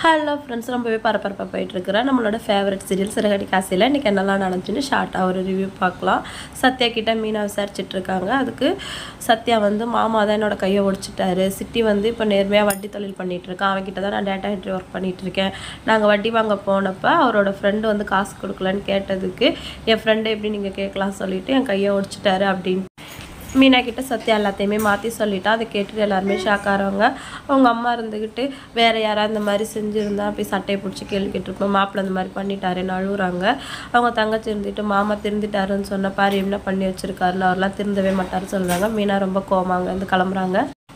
hello friends ரொம்பவே பரபரப்பாக போயிட்டுருக்குறேன் நம்மளோட ஃபேவரட் சீரியல் சிறகடி காசியில் இன்றைக்கி என்னெல்லாம் நடந்துச்சுன்னு ஷார்ட்டாக ஒரு ரிவ்யூ பார்க்கலாம் சத்யா கிட்ட மீனா விசாரிச்சுட்டு இருக்காங்க அதுக்கு சத்யா வந்து மாமா தான் என்னோட கையை ஒடிச்சிட்டாரு சிட்டி வந்து இப்போ நேர்மையாக வட்டி தொழில் பண்ணிட்டு இருக்கான் அவன்கிட்ட தான் நான் டேட்டா என்ட்ரி ஒர்க் பண்ணிட்டு இருக்கேன் நாங்கள் வட்டி வாங்க போனப்போ அவரோட ஃப்ரெண்டு வந்து காசு கொடுக்கலன்னு கேட்டதுக்கு என் ஃப்ரெண்டை எப்படி நீங்கள் கேட்கலாம் சொல்லிட்டு என் கையை ஒடிச்சிட்டாரு அப்படின்னு மீனா கிட்ட சத்யா எல்லாத்தையுமே மாற்றி சொல்லிட்டா அதை கேட்டுட்டு எல்லாருமே ஷாக் ஆகிறவங்க அவங்க அம்மா இருந்துக்கிட்டு வேற யாராவது இந்த மாதிரி செஞ்சுருந்தா போய் சட்டையை பிடிச்சி கேள்வி கேட்டிருப்போம் மாப்பிள்ளை இந்த மாதிரி பண்ணிட்டாருன்னு அழுகுறாங்க அவங்க தங்கச்சி இருந்துட்டு மாமா திருந்திட்டாருன்னு சொன்ன பாரு என்ன பண்ணி வச்சிருக்காருல அவர்லாம் திருந்தவே மாட்டாருன்னு சொல்கிறாங்க மீனா ரொம்ப கோமாங்க வந்து கிளம்புறாங்க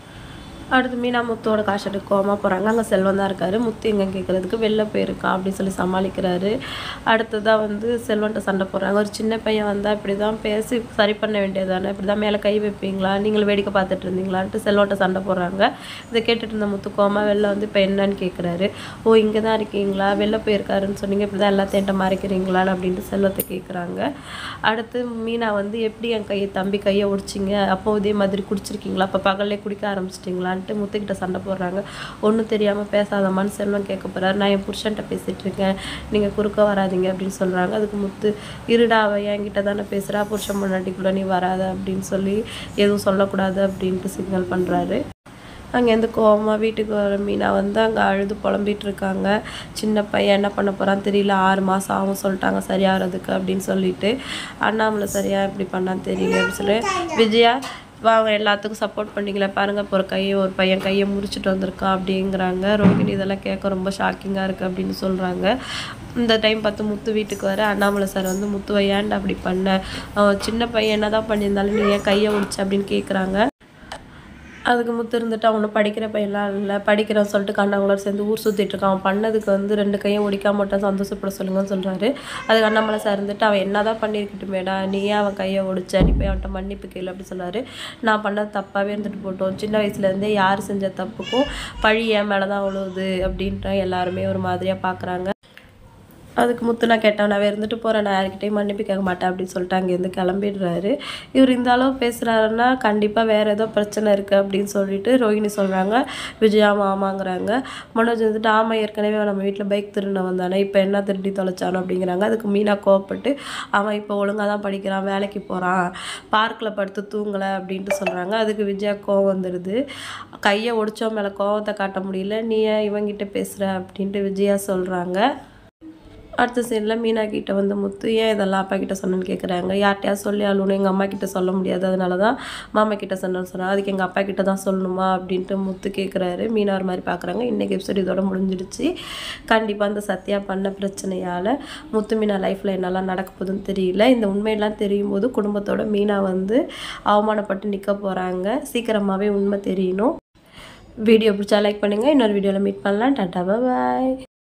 அடுத்து மீனா முத்துவோட காஷட்டு கோமா போகிறாங்க அங்கே செல்வம் தான் இருக்காரு முத்து எங்கே கேட்குறதுக்கு வெளில போயிருக்கான் அப்படின்னு சொல்லி சமாளிக்கிறாரு அடுத்ததாக வந்து செல்வன்ட்ட சண்டை போடுறாங்க ஒரு சின்ன பையன் வந்தால் இப்படி தான் பேசி சரி பண்ண வேண்டியதானே இப்படி தான் மேலே கை வைப்பீங்களா நீங்களும் வேடிக்கை பார்த்துட்டு இருந்தீங்களான்ட்டு செல்வன்ட்ட சண்டை போடுறாங்க இதை கேட்டுட்டு இருந்த முத்து கோமா வெளில வந்து இப்போ என்னன்னு கேட்குறாரு ஓ இங்கே தான் இருக்கீங்களா வெளில போயிருக்காருன்னு சொன்னீங்க இப்படி தான் எல்லாத்தையும் என்கிட்ட மறைக்கிறீங்களான்னு அப்படின்ட்டு செல்வத்தை கேட்குறாங்க அடுத்து மீனா வந்து எப்படி என் கையை தம்பி கையை ஒடிச்சிங்க அப்போ இதே மாதிரி குடிச்சிருக்கீங்களா அப்போ பகல்லே குடிக்க ஆரம்பிச்சிட்டிங்களான்ட்டு முத்துக்கிட்ட சண்டை போடுறாங்க ஒன்றும் தெரியாமல் பேசாதம்மான்னு செல்வம் கேட்க போகிறாரு நான் என் புருஷன்ட்ட பேசிகிட்டு இருக்கேன் நீங்கள் குறுக்க வராதீங்க அப்படின்னு சொல்கிறாங்க அதுக்கு முத்து இருடா அவ என்கிட்ட தானே பேசுகிறா புருஷன் முன்னாடிக்குள்ளே நீ வராத அப்படின்னு சொல்லி எதுவும் சொல்லக்கூடாது அப்படின்ட்டு சிக்னல் பண்ணுறாரு அங்கேருந்து கோவமாக வீட்டுக்கு வர மீனா வந்து அங்கே அழுது புலம்பிட்டு இருக்காங்க சின்ன பையன் என்ன பண்ண போகிறான்னு தெரியல ஆறு மாதம் ஆகும் சொல்லிட்டாங்க சரியாகிறதுக்கு அப்படின்னு சொல்லிட்டு அண்ணாமலை சரியா இப்படி பண்ணான்னு தெரியல அப்படின்னு சொல்லி விஜயா வாங்க எல்லாத்துக்கும் சப்போர்ட் பண்ணிக்கல பாருங்க இப்போ ஒரு கையை ஒரு பையன் கையை முறிச்சிட்டு வந்திருக்கான் அப்படிங்கிறாங்க ரோஹிணி இதெல்லாம் கேட்க ரொம்ப ஷாக்கிங்காக இருக்குது அப்படின்னு சொல்கிறாங்க இந்த டைம் பார்த்து முத்து வீட்டுக்கு வர அண்ணாமலை சார் வந்து முத்துவை ஏன்டா அப்படி பண்ண அவன் சின்ன பையன் என்ன தான் பண்ணியிருந்தாலும் நீ ஏன் கையை ஒடிச்ச அப்படின்னு கேட்குறாங்க அதுக்கு முத்து இருந்துட்டு அவனை படிக்கிற பையன்லாம் இல்லை படிக்கிறான்னு சொல்லிட்டு கண்ணாங்களோட சேர்ந்து ஊர் சுற்றிட்டு இருக்கான் அவன் பண்ணதுக்கு வந்து ரெண்டு கையும் ஒடிக்காம மட்டும் சந்தோஷப்பட சொல்லுங்கன்னு சொல்கிறாரு அதுக்கு அண்ணாமலை சார் இருந்துட்டு அவன் என்ன தான் பண்ணியிருக்கட்டுமேடா நீயே அவன் கையை ஒடிச்ச நீ போய் அவன்கிட்ட மன்னிப்பு கேளு அப்படி சொல்கிறாரு நான் பண்ணது தப்பாகவே இருந்துட்டு போட்டோம் சின்ன வயசுலேருந்தே யார் செஞ்ச தப்புக்கும் பழி என் மேலே தான் விழுவுது அப்படின்ட்டு எல்லாருமே ஒரு மாதிரியாக பார்க்குறாங்க அதுக்கு முத்து நான் கேட்டேன் நான் இருந்துட்டு போகிறேன் நான் யார்கிட்டையும் மன்னிப்பு கேட்க மாட்டேன் அப்படின்னு சொல்லிட்டு அங்கேருந்து கிளம்பிடுறாரு இவர் இந்த அளவு பேசுகிறாருன்னா கண்டிப்பாக வேறு ஏதோ பிரச்சனை இருக்குது அப்படின்னு சொல்லிட்டு ரோஹிணி சொல்கிறாங்க விஜயா ஆமாங்கிறாங்க மனோஜ் வந்துட்டு ஆமாம் ஏற்கனவே நம்ம வீட்டில் பைக் திருடின வந்தானே இப்போ என்ன திருடி தொலைச்சானோ அப்படிங்கிறாங்க அதுக்கு மீனா கோவப்பட்டு அவன் இப்போ ஒழுங்காக தான் படிக்கிறான் வேலைக்கு போகிறான் பார்க்கில் படுத்து தூங்கலை அப்படின்ட்டு சொல்கிறாங்க அதுக்கு விஜயா கோவம் வந்துடுது கையை ஒடிச்சோ மேலே கோவத்தை காட்ட முடியல நீ ஏன் இவங்கிட்ட பேசுகிற அப்படின்ட்டு விஜயா சொல்கிறாங்க அடுத்த சீனில் மீனா கிட்ட வந்து முத்து ஏன் இதெல்லாம் அப்பா கிட்ட சொன்னேன்னு கேட்குறாங்க யார்கிட்டயா சொல்லி அழுவணும் எங்கள் அம்மா கிட்ட சொல்ல முடியாது அதனால தான் மாமா கிட்ட சொன்னேன்னு சொன்னாங்க அதுக்கு எங்கள் அப்பா கிட்ட தான் சொல்லணுமா அப்படின்ட்டு முத்து கேட்குறாரு மீனா ஒரு மாதிரி பார்க்குறாங்க இன்றைக்கி எபிசோட் இதோட முடிஞ்சிடுச்சு கண்டிப்பாக அந்த சத்யா பண்ண பிரச்சனையால் முத்து மீனா லைஃப்பில் என்னெல்லாம் நடக்க போகுதுன்னு தெரியல இந்த உண்மையெல்லாம் தெரியும் போது குடும்பத்தோட மீனா வந்து அவமானப்பட்டு நிற்க போகிறாங்க சீக்கிரமாகவே உண்மை தெரியணும் வீடியோ பிடிச்சா லைக் பண்ணுங்கள் இன்னொரு வீடியோவில் மீட் பண்ணலாம் டாட்டா பாய்